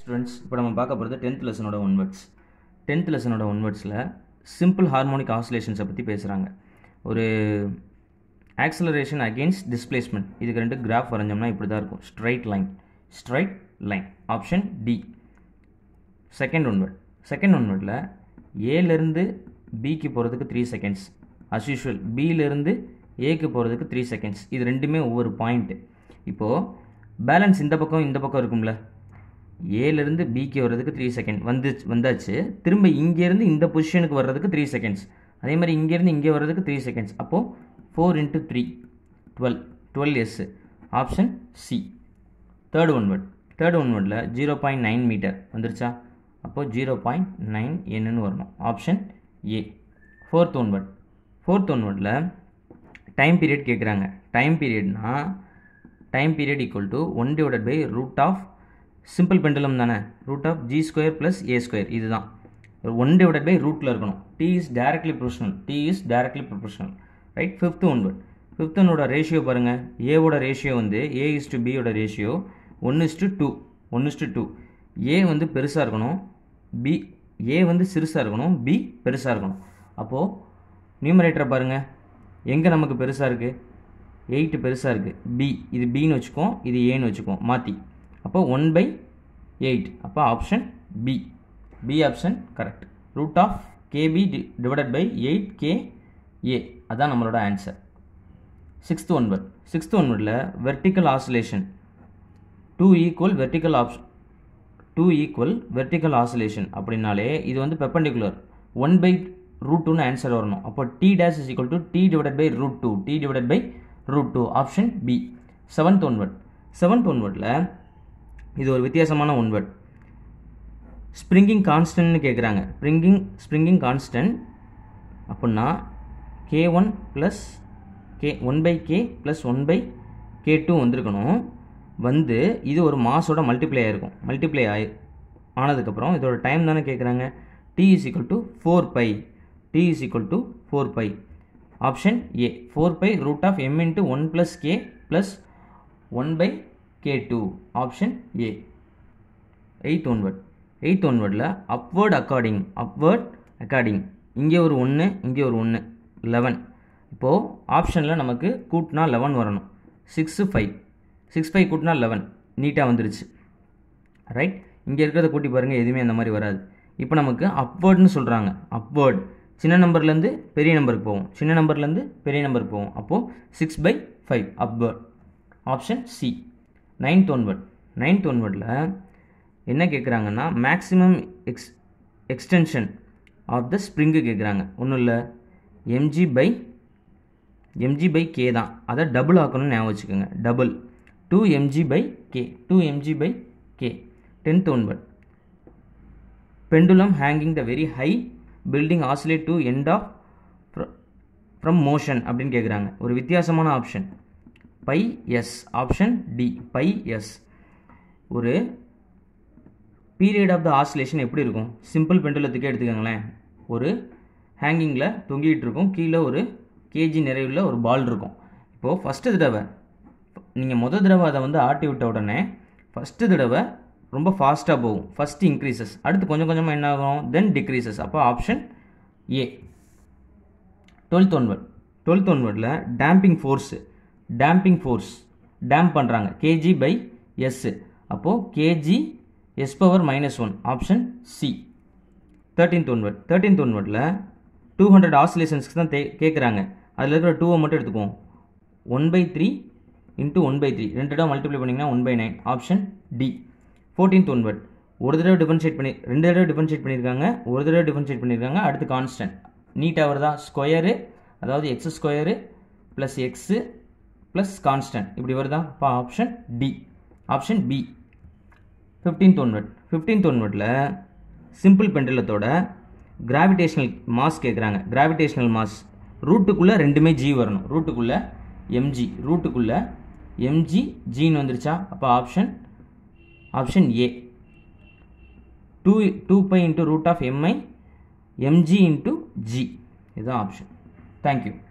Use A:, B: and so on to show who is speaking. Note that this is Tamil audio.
A: ஸ்டூடெண்ட்ஸ் இப்போ நம்ம பார்க்க போகிறது டென்த் லெசனோட ஒன்வர்ட்ஸ் டென்த் லெசனோட ஒன்வர்ட்ஸில் சிம்பிள் ஹார்மோனிக் ஆசிலேஷன்ஸை பற்றி பேசுகிறாங்க ஒரு ஆக்சலரேஷன் அகெயின்ஸ்ட் டிஸ்பிளேஸ்மெண்ட் இதுக்கு ரெண்டு கிராஃப் வரைஞ்சோம்னா இப்படி தான் இருக்கும் straight line straight line option D second one word second ஒன்வர்டில் ஏலேருந்து பிக்கு போகிறதுக்கு த்ரீ செகண்ட்ஸ் அஸ் யூஷுவல் பியிலேருந்து ஏக்கு போகிறதுக்கு த்ரீ செகண்ட்ஸ் இது ரெண்டுமே ஒவ்வொரு பாயிண்ட்டு இப்போது பேலன்ஸ் இந்த பக்கம் இந்த பக்கம் இருக்கும்ல ஏலேருந்து பிக்கு வர்றதுக்கு த்ரீ செகண்ட் வந்து வந்தாச்சு திரும்ப இங்கேருந்து இந்த பொசிஷனுக்கு வர்றதுக்கு த்ரீ செகண்ட்ஸ் அதே மாதிரி இங்கேருந்து இங்கே வர்றதுக்கு த்ரீ செகண்ட்ஸ் அப்போது four into three twelve twelve S option C third one word third ஒன்வர்டில் ஜீரோ பாயிண்ட் நைன் மீட்டர் வந்துருச்சா அப்போது ஜீரோ பாயிண்ட் நைன் என்னன்னு வரணும் option A fourth one word fourth ஒன்வர்டில் டைம் பீரியட் கேட்குறாங்க டைம் பீரியட்னா time period equal to one divided by root of simple pendulum தானே root of G square plus A square இதுதான் ஒன் டிவைடட் பை ரூட்டில் இருக்கணும் T is directly professional D is directly proportional right fifth one word fifth ஒன்னோட ரேஷியோ பாருங்கள் ஏவோட ரேஷியோ வந்து ஏ இஸ் டு பியோட ratio one is to two one is to two A வந்து பெருசாக இருக்கணும் பி ஏ வந்து சிறுசாக இருக்கணும் பி பெருசாக இருக்கணும் அப்போது நியூமரேட்டரை பாருங்கள் எங்கே நமக்கு பெருசாக இருக்குது எயிட்டு பெருசாக இருக்குது பி இது பின்னு வச்சுக்கோம் இது ஏன்னு வச்சுக்கோம் மாற்றி அப்போ ஒன் பை எயிட் அப்போ option B B option correct root of K B divided by eight K A அதான் நம்மளோட ஆன்சர் சிக்ஸ்த் ஒன்வர்ட் சிக்ஸ்த் ஒன்வர்டில் vertical oscillation two equal vertical option two equal vertical oscillation அப்படின்னாலே இது வந்து பெப்பண்டிகுலர் ஒன் பை ரூட் டூன்னு ஆன்சர் வரணும் அப்போ T dash is equal to T divided by root two T divided by root two option B seventh one word seventh ஒன்வர்டில் இது ஒரு வித்தியாசமான ஒன்வர்ட் ஸ்ப்ரிங்கிங் கான்ஸ்டன்ட்னு கேட்குறாங்க ஸ்ப்ரிங்கிங் ஸ்ப்ரிங்கிங் கான்ஸ்டன்ட் அப்படின்னா K one plus K one by K plus one by K two வந்திருக்கணும் வந்து இது ஒரு மாஸோட மல்டிப்ளை ஆகிருக்கும் மல்டிப்ளை ஆகி ஆனதுக்கப்புறம் இதோட டைம் தானே கேட்குறாங்க T is equal to four by T is equal to four by option A four by root of M into one plus K plus one by K two option A eighth one word eighth ஒன்வர்டில் அப்வேர்ட் அக்கார்டிங் அப்வேர்ட் அக்கார்டிங் இங்கே ஒரு ஒன்று இங்கே ஒரு ஒன்று லெவன் இப்போது ஆப்ஷனில் நமக்கு கூட்டினா லெவன் வரணும் சிக்ஸு ஃபைவ் சிக்ஸ் ஃபைவ் கூட்டினா லெவன் நீட்டாக வந்துருச்சு ரைட் இங்கே இருக்கிறத கூட்டி பாருங்கள் எதுவுமே அந்த மாதிரி வராது இப்போ நமக்கு அப்வேர்ட்னு சொல்கிறாங்க அப்வேர்ட் சின்ன நம்பர்லேருந்து பெரிய நம்பருக்கு போவோம் சின்ன நம்பர்லேருந்து பெரிய நம்பருக்கு போவோம் அப்போது six by five upward option C ninth one word ninth ஒன்வர்டில் என்ன கேட்குறாங்கன்னா maximum X extension of the spring கேட்குறாங்க ஒன்றும் இல்லை MG by MG by K தான் அதை டபுள் ஆக்கணும்னு ஞாபகம் வச்சுக்கோங்க double two MG by K two MG by K tenth one word pendulum hanging the very high building oscillate to end of from motion அப்படின்னு கேட்குறாங்க ஒரு வித்தியாசமான option by S option D by S ஒரு பீரியட் ஆஃப் த ஆசிலேஷன் எப்படி இருக்கும் சிம்பிள் பெண்டுலத்துக்கே எடுத்துக்கோங்களேன் ஒரு ஹேங்கிங்கில் தொங்கிட்டு இருக்கும் கீழே ஒரு கேஜி நிறைவுள்ள ஒரு பால் இருக்கும் இப்போது ஃபஸ்ட்டு தடவை நீங்கள் மொதல் தடவை அதை வந்து ஆட்டி விட்ட உடனே ஃபஸ்ட்டு தடவை ரொம்ப ஃபாஸ்ட்டாக போகும் ஃபஸ்ட்டு இன்க்ரீசஸ் அடுத்து கொஞ்சம் கொஞ்சமாக என்ன ஆகும் தென் டிக்ரீசஸ் அப்போ option A twelfth one word twelfth ஒன்வர்டில் damping force damping force damp பண்ணுறாங்க கேஜி பை எஸ்ஸு அப்போது KG S power minus one option C thirteenth one word thirteenth ஒன்வர்டில் டூ ஹண்ட்ரட் ஆசிலேஷன்ஸ்க்கு தான் தே கேட்குறாங்க அதில் இருக்கிற டூவை மட்டும் எடுத்துக்குவோம் one by three into one by three ரெண்டு தடவை மல்டிப்ளை பண்ணிங்கன்னா one by nine option D fourteenth one word ஒரு தடவை டிஃபரன்ஷியேட் பண்ணி ரெண்டு தடவை டிஃபரன்ஷியேட் பண்ணியிருக்காங்க ஒரு தடவை டிஃபரன்ஷியேட் பண்ணியிருக்காங்க அடுத்து கான்ஸ்டன்ட் நீட்டாக வருதா ஸ்கொயரு அதாவது X square plus X plus constant இப்படி வருதா இப்போ option D option B fifteenth one word fifteenth ஒன்வர்டில் சிம்பிள் பெண்டலத்தோட கிராவிடேஷனல் மாஸ் கேட்குறாங்க கிராவிடேஷனல் மாஸ் ரூட்டுக்குள்ளே ரெண்டுமே ஜி வரணும் ரூட்டுக்குள்ளே எம்ஜி ரூட்டுக்குள்ளே எம்ஜி ஜின்னு வந்துருச்சா அப்போ option option A two two by into root of MI MG into G இதுதான் ஆப்ஷன் தேங்க்யூ